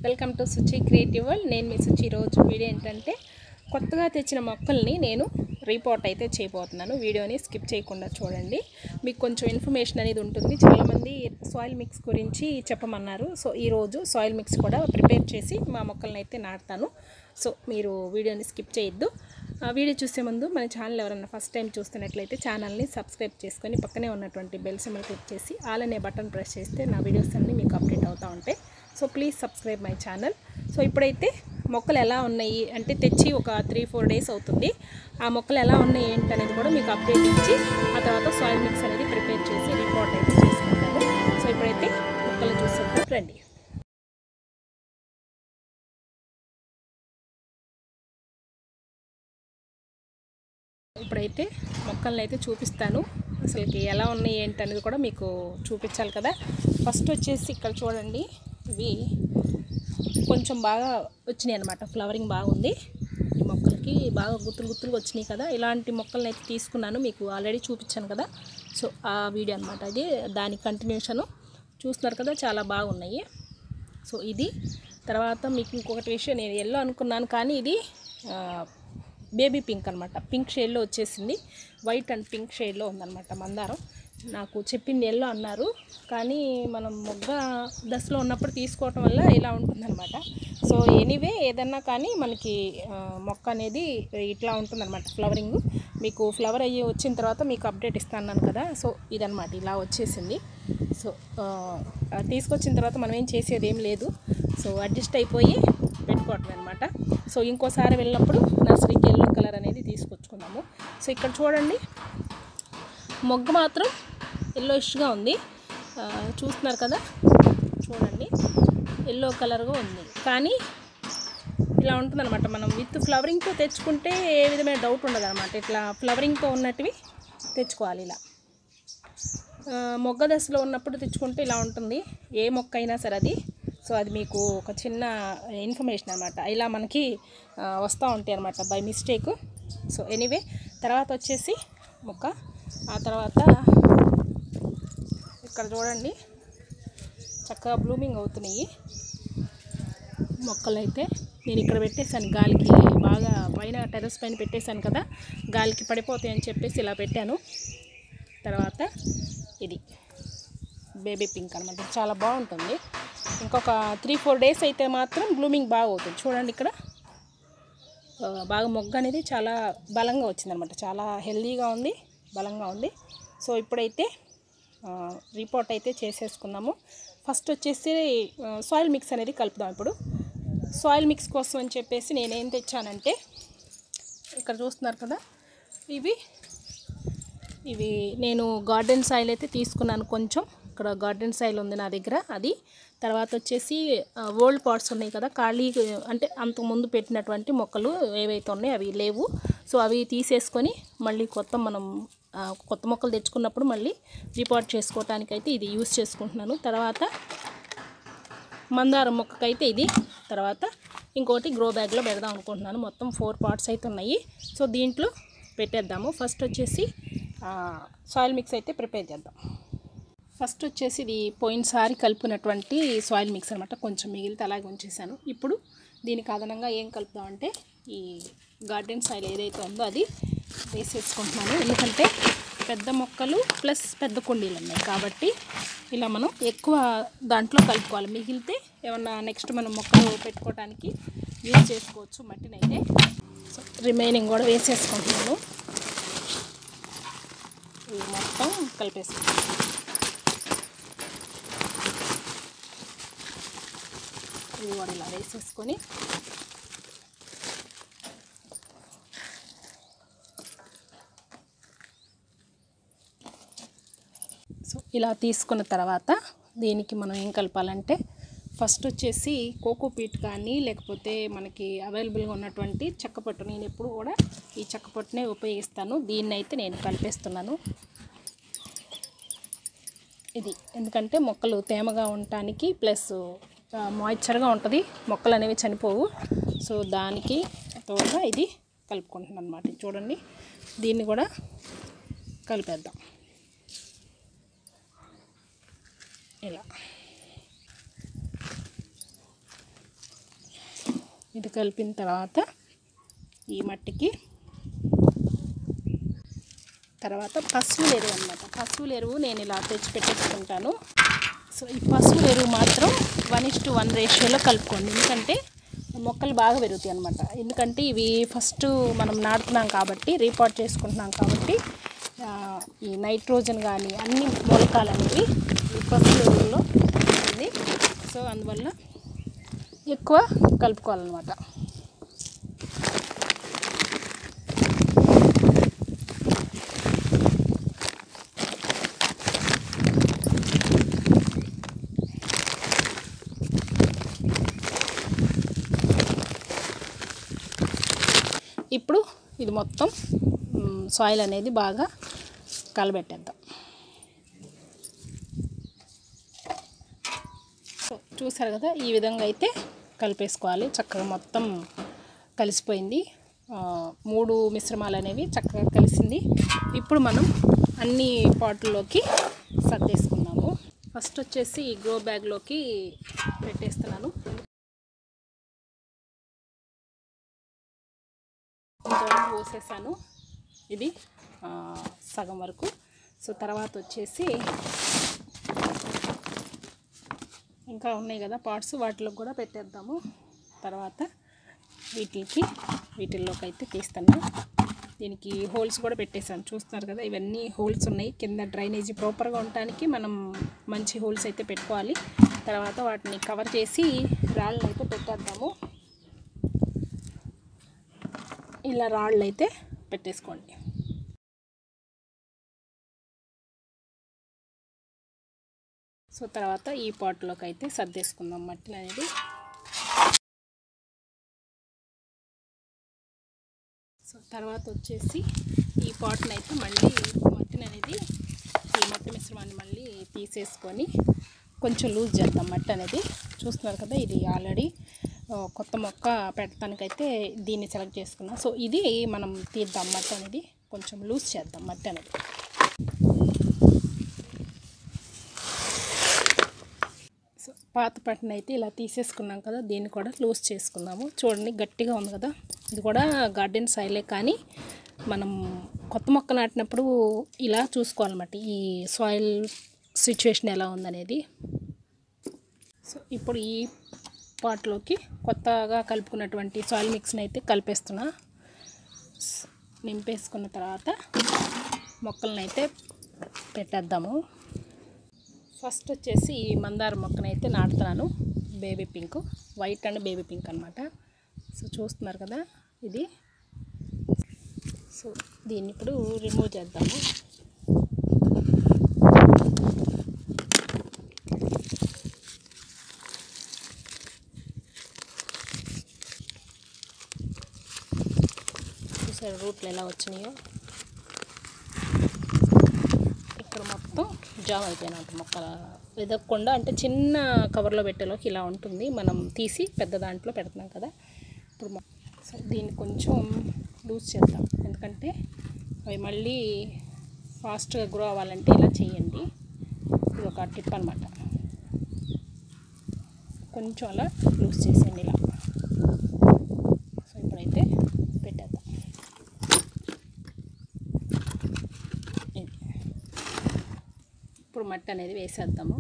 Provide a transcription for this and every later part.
Welcome to Suchi creative world నేను మీ సుచి రోజు వీడియో ఏంటంటే కొత్తగా తెచ్చిన మొక్కల్ని నేను రిపోర్ట్ అయితే చేయబోతున్నాను వీడియోని స్కిప్ చేయకుండా చూడండి మీకు కొంచెం ఇన్ఫర్మేషన్ అనేది ఉంటుంది చాలామంది సాయిల్ మిక్స్ గురించి చెప్పమన్నారు సో ఈరోజు సాయిల్ మిక్స్ కూడా ప్రిపేర్ చేసి మా మొక్కల్ని అయితే నాటుతాను సో మీరు వీడియోని స్కిప్ చేయొద్దు ఆ వీడియో చూసే ముందు మన ఛానల్ ఎవరన్నా ఫస్ట్ టైం చూస్తున్నట్లయితే ఛానల్ని సబ్స్క్రైబ్ చేసుకొని పక్కనే ఉన్నటువంటి బెల్ సింబల్ క్లిక్ చేసి ఆల్ అనే బటన్ ప్రెస్ చేస్తే నా వీడియోస్ అన్నీ మీకు అప్డేట్ అవుతూ ఉంటాయి so please subscribe my channel so ఇప్పుడైతే మొక్కలు ఎలా ఉన్నాయి అంటే తెచ్చి ఒక త్రీ ఫోర్ డేస్ అవుతుంది ఆ మొక్కలు ఎలా ఉన్నాయి ఏంటనేది కూడా మీకు అప్డేట్ ఇచ్చి ఆ తర్వాత సాయిల్ మిక్స్ అనేది ప్రిపేర్ చేసి రిపోర్ట్ అయితే చేసుకుంటాను సో ఇప్పుడైతే మొక్కలు చూసేద్దాం రండి ఇప్పుడైతే మొక్కల్ని అయితే చూపిస్తాను అసలుకి ఎలా ఉన్నాయి ఏంటి అనేది కూడా మీకు చూపించాలి కదా ఫస్ట్ వచ్చేసి ఇక్కడ చూడండి ఇవి కొంచెం బాగా వచ్చినాయి అనమాట ఫ్లవరింగ్ బాగుంది ఈ మొక్కలకి బాగా గుత్తులు గుత్తులుగా వచ్చినాయి కదా ఇలాంటి మొక్కల్ని అయితే తీసుకున్నాను మీకు ఆల్రెడీ చూపించాను కదా సో ఆ వీడియో అనమాట అది దాని కంటిన్యూషను చూస్తున్నారు కదా చాలా బాగున్నాయి సో ఇది తర్వాత మీకు ఇంకొకటి విషయం నేను ఎల్లో అనుకున్నాను కానీ ఇది ఆ, బేబీ పింక్ అనమాట పింక్ షేడ్లో వచ్చేసింది వైట్ అండ్ పింక్ షేడ్లో ఉందన్నమాట మందారం నాకు చెప్పింది ఎల్లో అన్నారు కానీ మనం మొగ్గ దశలో ఉన్నప్పుడు తీసుకోవటం వల్ల ఇలా ఉంటుందన్నమాట సో ఎనీవే ఏదన్నా కానీ మనకి ఆ, మొక్క అనేది ఇట్లా ఉంటుందన్నమాట ఫ్లవరింగ్ మీకు ఫ్లవర్ అయ్యి వచ్చిన తర్వాత మీకు అప్డేట్ ఇస్తాను కదా సో ఇదనమాట ఇలా వచ్చేసింది సో ఆ, ఆ తీసుకొచ్చిన తర్వాత మనం ఏం చేసేది ఏం లేదు సో అడ్జస్ట్ అయిపోయి పెట్టుకోవటం అనమాట సో ఇంకోసారి వెళ్ళినప్పుడు నర్సరీకి ఎల్లో కలర్ అనేది తీసుకొచ్చుకున్నాము సో ఇక్కడ చూడండి మొగ్గ మాత్రం ఎల్లోయిష్గా ఉంది ఆ, చూస్తున్నారు కదా చూడండి ఎల్లో కలర్గా ఉంది కానీ ఇలా ఉంటుందన్నమాట మనం విత్ ఫ్లవరింగ్తో తెచ్చుకుంటే ఏ విధమైన డౌట్ ఉండదు అనమాట ఇట్లా ఫ్లవరింగ్తో ఉన్నటివి తెచ్చుకోవాలి ఇలా ఆ, మొగ్గ దశలో ఉన్నప్పుడు తెచ్చుకుంటే ఇలా ఉంటుంది ఏ మొక్క అయినా సరే అది సో అది మీకు ఒక చిన్న ఇన్ఫర్మేషన్ అనమాట ఇలా మనకి ఆ, వస్తూ ఉంటాయి అనమాట బై మిస్టేక్ సో ఎనీవే తర్వాత వచ్చేసి మొక్క ఆ తర్వాత ఇక్కడ చూడండి చక్కగా బ్లూమింగ్ అవుతున్నాయి మొక్కలు అయితే నేను ఇక్కడ పెట్టేశాను గాలికి బాగా పైన టెర్రస్ పైన పెట్టేశాను కదా గాలికి పడిపోతాయి అని చెప్పేసి ఇలా పెట్టాను తర్వాత ఇది బేబీ పింక్ అనమాట చాలా బాగుంటుంది ఇంకొక త్రీ ఫోర్ డేస్ అయితే మాత్రం బ్లూమింగ్ బాగా అవుతుంది చూడండి ఇక్కడ ఆ, బాగా మొగ్గ అనేది చాలా బలంగా వచ్చిందనమాట చాలా హెల్దీగా ఉంది బలంగా ఉంది సో ఇప్పుడైతే రిపోర్ట్ అయితే చేసేసుకున్నాము ఫస్ట్ వచ్చేసి సాయిల్ మిక్స్ అనేది కలుపుదాం ఇప్పుడు సాయిల్ మిక్స్ కోసం అని చెప్పేసి నేనేం తెచ్చానంటే ఇక్కడ చూస్తున్నారు కదా ఇవి ఇవి నేను గార్డెన్ సాయిల్ అయితే తీసుకున్నాను కొంచెం ఇక్కడ గార్డెన్ సాయిల్ ఉంది నా దగ్గర అది తర్వాత వచ్చేసి ఓల్డ్ పాట్స్ ఉన్నాయి కదా ఖాళీ అంటే అంతకు ముందు పెట్టినటువంటి మొక్కలు ఏవైతే ఉన్నాయో అవి లేవు సో అవి తీసేసుకొని మళ్ళీ కొత్త మనం ఆ, కొత్త మొక్కలు తెచ్చుకున్నప్పుడు మళ్ళీ రిపోర్ట్ చేసుకోవటానికి అయితే ఇది యూస్ చేసుకుంటున్నాను తర్వాత మందారం మొక్కకైతే ఇది తర్వాత ఇంకోటి గ్రో బ్యాగ్లో పెడదాం అనుకుంటున్నాను మొత్తం ఫోర్ పార్ట్స్ అయితే ఉన్నాయి సో దీంట్లో పెట్టేద్దాము ఫస్ట్ వచ్చేసి సాయిల్ మిక్స్ అయితే ప్రిపేర్ చేద్దాం ఫస్ట్ వచ్చేసి ఇది పోయినసారి కలిపినటువంటి సాయిల్ మిక్స్ అనమాట కొంచెం మిగిలితే అలాగే ఉంచేసాను ఇప్పుడు దీనికి అదనంగా ఏం కలుపుదామంటే ఈ గార్డెన్ సాయిల్ ఏదైతే ఉందో అది వేసేసుకుంటున్నాను ఎందుకంటే పెద్ద మొక్కలు ప్లస్ పెద్ద కుండీలు ఉన్నాయి కాబట్టి ఇలా మనం ఎక్కువ దాంట్లో కలుపుకోవాలి మిగిలితే ఏమన్నా నెక్స్ట్ మనం మొక్కలు పెట్టుకోవడానికి యూజ్ చేసుకోవచ్చు మట్టిని అయితే సో రిమైనింగ్ కూడా వేసేసుకుంటున్నాను ఇవి మొత్తం కలిపేసుకుంటాను ఇవి కూడా ఇలా వేసేసుకొని సో ఇలా తీసుకున్న తర్వాత దీనికి మనం ఏం కలపాలంటే ఫస్ట్ వచ్చేసి కోకో పీట్ కానీ లేకపోతే మనకి అవైలబుల్గా ఉన్నటువంటి చెక్కపట్టు నేను ఎప్పుడు కూడా ఈ చెక్కపట్టునే ఉపయోగిస్తాను దీన్ని అయితే నేను కలిపేస్తున్నాను ఇది ఎందుకంటే మొక్కలు తేమగా ఉండటానికి ప్లస్ మాయిశ్చర్గా ఉంటుంది మొక్కలు అనేవి చనిపోవు సో దానికి తోడుగా ఇది కలుపుకుంటున్నాను అనమాట చూడండి దీన్ని కూడా కలిపేద్దాం ఇలా ఇది కలిపిన తర్వాత ఈ మట్టికి తర్వాత పశువుల ఎరువు అనమాట పశువుల ఎరువు నేను ఇలా తెచ్చి పెట్టేసుకుంటాను సో ఈ పశువుల ఎరువు మాత్రం వన్ ఇస్ టు వన్ రేషియోలో కలుపుకోండి ఎందుకంటే మొక్కలు బాగా పెరుగుతాయి అనమాట ఎందుకంటే ఇవి ఫస్ట్ మనం నాటుతున్నాం కాబట్టి రీపాట్ చేసుకుంటున్నాం కాబట్టి ఆ, ఈ నైట్రోజన్ కానీ అన్ని మూలకాలు అనేవి ఈ పశువుల ఎరువుల్లో ఉంది సో అందువల్ల ఎక్కువ కలుపుకోవాలన్నమాట ఇప్పుడు ఇది మొత్తం మ్, సాయిల్ అనేది బాగా కలబెట్టేద్దాం సో చూసారు కదా ఈ విధంగా అయితే కలిపేసుకోవాలి చక్కగా మొత్తం కలిసిపోయింది ఆ, మూడు మిశ్రమాలు అనేవి చక్కగా కలిసింది ఇప్పుడు మనం అన్ని పాటుల్లోకి సర్దేసుకుందాము ఫస్ట్ వచ్చేసి ఈ గ్రో బ్యాగ్లోకి పెట్టేస్తున్నాను ఇంతవరకు పోసేసాను ఇది ఆ, సగం వరకు సో తర్వాత వచ్చేసి ఇంకా ఉన్నాయి కదా పార్ట్స్ వాటిలో కూడా పెట్టేద్దాము తర్వాత వీటికి వీటిల్లోకి అయితే తీస్తాను దీనికి హోల్స్ కూడా పెట్టేశాను చూస్తున్నారు కదా ఇవన్నీ హోల్స్ ఉన్నాయి కింద డ్రైనేజీ ప్రాపర్గా ఉండటానికి మనం మంచి హోల్స్ అయితే పెట్టుకోవాలి తర్వాత వాటిని కవర్ చేసి రాళ్ళని అయితే పెట్టేద్దాము ఇలా రాళ్ళు అయితే పెట్టేసుకోండి సో తర్వాత ఈ పాట్లోకి అయితే సర్దేసుకుందాం మట్టిని అనేది సో తర్వాత వచ్చేసి ఈ పాట్ని అయితే మళ్ళీ మట్టిని అనేది ఈ మట్టి మిశ్రమాన్ని మళ్ళీ తీసేసుకొని కొంచెం లూజ్ చేద్దాం మట్టి అనేది చూస్తున్నారు కదా ఇది ఆల్రెడీ ఆ, కొత్త మొక్క పెట్టడానికైతే దీన్ని సెలెక్ట్ చేసుకున్నాం సో ఇది మనం తీద్దాం మట్టి అనేది కొంచెం లూజ్ చేద్దాం మట్టి అనేది సో పాత పట్టిన అయితే ఇలా తీసేసుకున్నాం కదా దీన్ని కూడా లూజ్ చేసుకుందాము చూడండి గట్టిగా ఉంది కదా ఇది కూడా గార్డెన్ సైలే కానీ మనం కొత్త మొక్క నాటినప్పుడు ఇలా చూసుకోవాలన్నమాట ఈ సాయిల్ సిచ్యువేషన్ ఎలా ఉందనేది సో ఇప్పుడు ఈ పాట్లోకి కొత్తగా కలుపుకున్నటువంటి సాయిల్ మిక్స్ని అయితే కలిపేస్తున్నా స్- నింపేసుకున్న తర్వాత మొక్కలను అయితే పెట్టేద్దాము ఫస్ట్ వచ్చేసి ఈ మందార మొక్కను అయితే నాటుతున్నాను baby pink white and baby pink అనమాట సో చూస్తున్నారు కదా ఇది సో దీన్ని ఇప్పుడు రిమూవ్ చేద్దాము చూసారు రూట్లు ఎలా వచ్చినాయో ఇక్కడ మొత్తం జామ్ అయిపోయినట్టు మొక్కల ఎదగకుండా అంటే చిన్న కవర్లో పెట్టేలోకి ఇలా ఉంటుంది మనం తీసి పెద్ద దాంట్లో పెడుతున్నాం కదా ఇప్పుడు మొ- సో దీన్ని కొంచెం లూజ్ చేద్దాం ఎందుకంటే అవి మళ్ళీ ఫాస్ట్గా గ్రో అవ్వాలంటే ఇలా చేయండి ఇది ఒక టిప్ అనమాట కొంచెం అలా లూజ్ చేసేయండి ఇలా సో ఇప్పుడైతే పెట్టేద్దాం ఇది ఇప్పుడు మట్టి అనేది వేసేద్దాము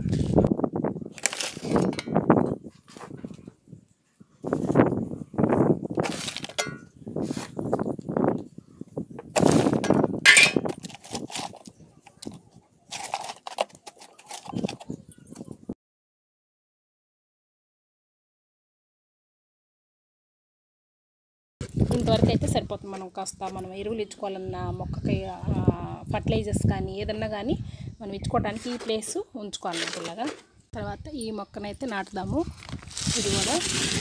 ఇంతవరకు అయితే సరిపోతుంది మనం కాస్త మనం ఎరువులు ఇచ్చుకోవాలన్న మొక్కకి ఫర్టిలైజర్స్ కానీ ఏదన్నా కానీ మనం ఇచ్చుకోవడానికి ఈ ప్లేస్ ఉంచుకోవాలన్నమాట ఇలాగా తర్వాత ఈ మొక్కనైతే నాటుదాము ఇది కూడా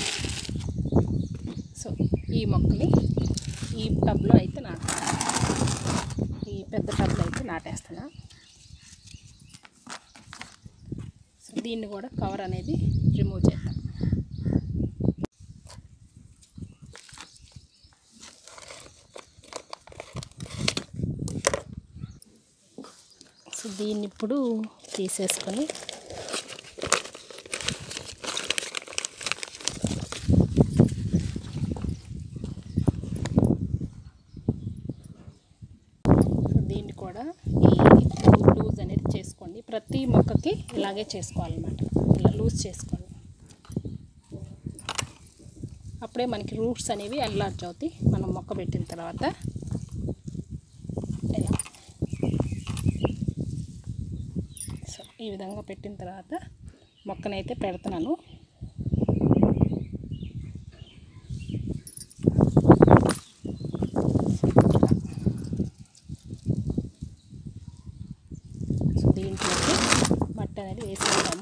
సో ఈ మొక్కని ఈ టబ్లో అయితే నాటుతాను ఈ పెద్ద టబ్లో అయితే నాటేస్తున్నా సో దీన్ని కూడా కవర్ అనేది రిమూవ్ చేద్దాం సో దీన్ని ఇప్పుడు తీసేసుకొని కూడా ఈ లూజ్ అనేది చేసుకోండి ప్రతి మొక్కకి ఇలాగే చేసుకోవాలన్నమాట ఇలా లూజ్ చేసుకోండి అప్పుడే మనకి రూట్స్ అనేవి అల్లార్జ్ అవుతాయి మనం మొక్క పెట్టిన తర్వాత ఇలా సో ఈ విధంగా పెట్టిన తర్వాత మొక్కనైతే పెడుతున్నాను సో దీంట్లోకి మట్టి అనేది వేసుకుంటాము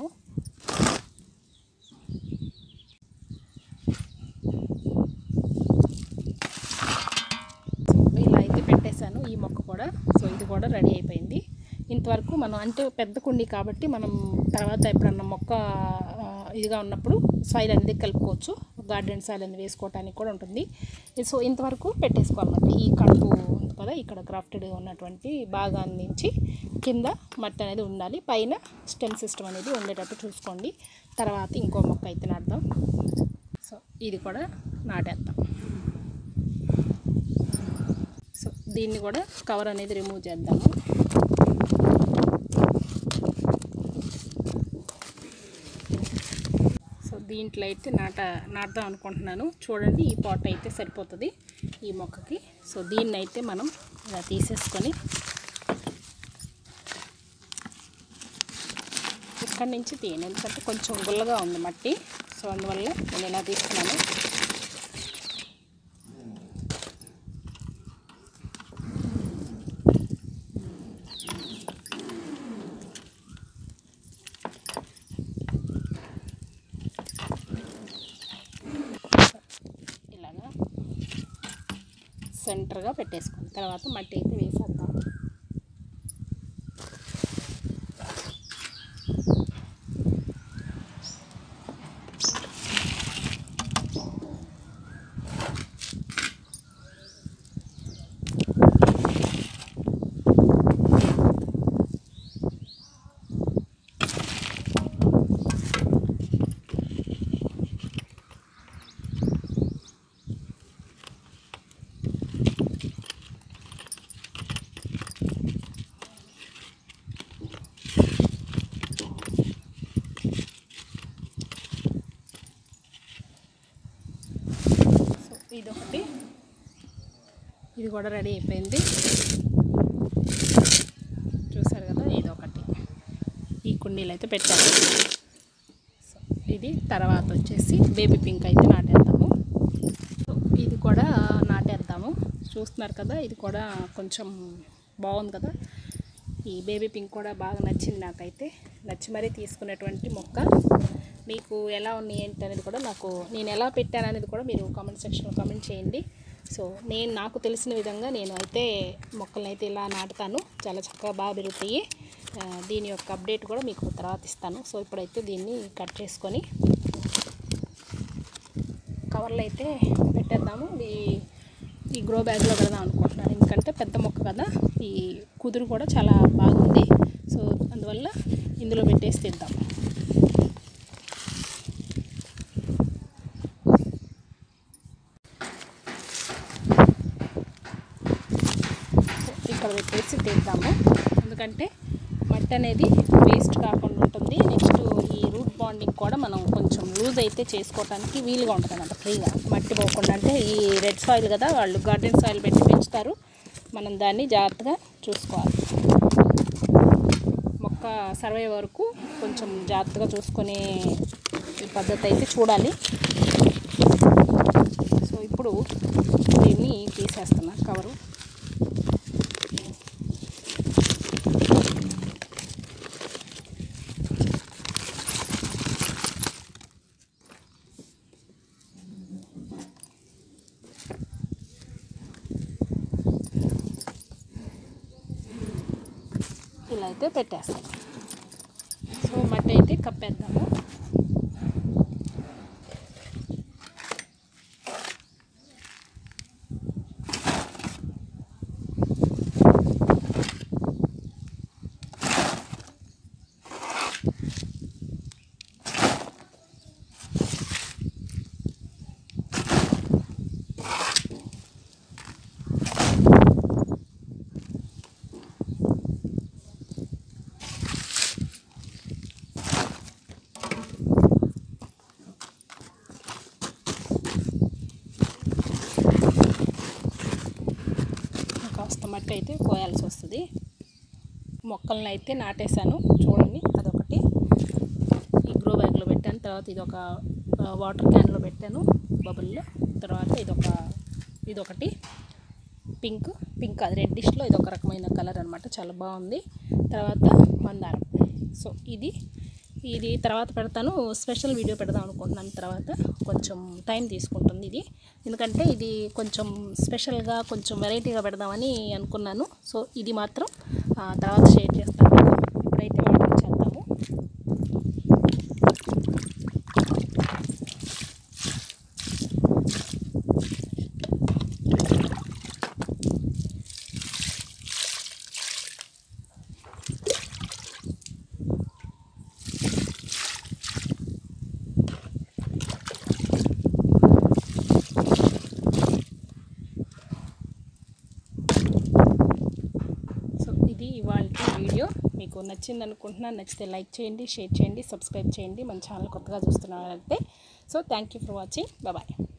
సో ఇలా అయితే పెట్టేశాను ఈ మొక్క కూడా సో ఇది కూడా రెడీ అయిపోయింది ఇంతవరకు మనం అంటే పెద్ద కుండి కాబట్టి మనం తర్వాత ఎప్పుడన్నా మొక్క ఆ, ఇదిగా ఉన్నప్పుడు సాయిల్ అనేది కలుపుకోవచ్చు గార్డెన్ సాయిల్ అనేది వేసుకోవడానికి కూడా ఉంటుంది సో ఇంతవరకు పెట్టేసుకోవాలన్నమాట ఈ కడుపు ఉంది కదా ఇక్కడ గ్రాఫ్టెడ్ ఉన్నటువంటి భాగాన్ని నుంచి కింద మట్టి అనేది ఉండాలి పైన స్టెమ్ సిస్టమ్ అనేది ఉండేటట్టు చూసుకోండి తర్వాత ఇంకో మొక్క అయితే నాటుదాం సో ఇది కూడా నాటేద్దాం సో దీన్ని కూడా కవర్ అనేది రిమూవ్ చేద్దాము సో దీంట్లో అయితే నాట నాటుదాం అనుకుంటున్నాను చూడండి ఈ పాట్ అయితే సరిపోతుంది ఈ మొక్కకి సో దీన్ని అయితే మనం ఇలా తీసేసుకొని ఇక్కడి నుంచి తీయను ఎందుకంటే కొంచెం గుల్లగా ఉంది మట్టి సో అందువల్ల నేను ఇలా తీస్తున్నాను ఇలాగా సెంటర్గా పెట్టేసుకోండి తర్వాత మట్టి అయితే వేసేద్దాం సో ఇదొకటి ఇది కూడా రెడీ అయిపోయింది చూసారు కదా ఇదొకటి ఈ కుండీలు అయితే పెట్టాను సో ఇది తర్వాత వచ్చేసి బేబీ పింక్ అయితే నాటేద్దాము సో ఇది కూడా నాటేద్దాము చూస్తున్నారు కదా ఇది కూడా కొంచెం బాగుంది కదా ఈ బేబీ పింక్ కూడా బాగా నచ్చింది నాకైతే నచ్చి మరీ తీసుకున్నటువంటి మొక్క మీకు ఎలా ఉన్నాయి ఏంటి అనేది కూడా నాకు నేను ఎలా పెట్టాను అనేది కూడా మీరు కామెంట్ సెక్షన్లో కామెంట్ చేయండి సో నేను నాకు తెలిసిన విధంగా నేను అయితే మొక్కల్ని అయితే ఇలా నాటుతాను చాలా చక్కగా బాగా పెరుగుతాయి ఆ, దీని యొక్క అప్డేట్ కూడా మీకు తర్వాత ఇస్తాను సో ఇప్పుడైతే దీన్ని కట్ చేసుకొని కవర్లో అయితే పెట్టేద్దాము ఈ ఈ గ్రో బ్యాగ్లో పెడదాం అనుకుంటున్నాను ఎందుకంటే పెద్ద మొక్క కదా ఈ కుదురు కూడా చాలా బాగుంది సో అందువల్ల ఇందులో పెట్టేసి తిద్దాం సో ఇక్కడ పెట్టేసి తీద్దాము ఎందుకంటే మట్టి అనేది వేస్ట్ కాకుండా ఉంటుంది నెక్స్ట్ ఈ రూట్ బాండింగ్ కూడా మనం కొంచెం లూజ్ అయితే చేసుకోవడానికి వీలుగా ఉంటుంది అన్నమాట ఫ్రీగా మట్టి పోకుండా అంటే ఈ రెడ్ సాయిల్ కదా వాళ్ళు గార్డెన్ సాయిల్ పెట్టి పెంచుతారు మనం దాన్ని జాగ్రత్తగా చూసుకోవాలి మొక్క సర్వే వరకు కొంచెం జాగ్రత్తగా చూసుకునే ఈ పద్ధతి అయితే చూడాలి సో ఇప్పుడు దీన్ని తీసేస్తున్నా కవరు ఇలా అయితే పెట్టేస్తాం సో మట్టి అయితే కప్పేద్దాము కాస్త మట్టి అయితే కోయాల్సి వస్తుంది మొక్కల్ని అయితే నాటేశాను చూడండి అదొకటి ఈ గ్రో బ్యాగ్లో పెట్టాను తర్వాత ఇది ఒక వాటర్ క్యాన్లో పెట్టాను బబుల్లో తర్వాత ఇదొక ఇదొకటి పింక్ పింక్ అది రెడ్డిష్లో ఇది ఒక రకమైన కలర్ అనమాట చాలా బాగుంది తర్వాత మందారం సో ఇది ఇది తర్వాత పెడతాను స్పెషల్ వీడియో పెడదాం అనుకుంటున్నాను తర్వాత కొంచెం టైం తీసుకుంటుంది ఇది ఎందుకంటే ఇది కొంచెం స్పెషల్గా కొంచెం వెరైటీగా పెడదామని అనుకున్నాను సో ఇది మాత్రం ఆ, తర్వాత షేర్ చేస్తాను మీకు. ఇప్పుడైతే వాటర్ చేద్దాము సో ఇది ఇవాళ వీడియో మీకు నచ్చింది అనుకుంటున్నాను నచ్చితే లైక్ చేయండి షేర్ చేయండి సబ్స్క్రైబ్ చేయండి మన ఛానల్ కొత్తగా చూస్తున్నారంటే so thank you for watching bye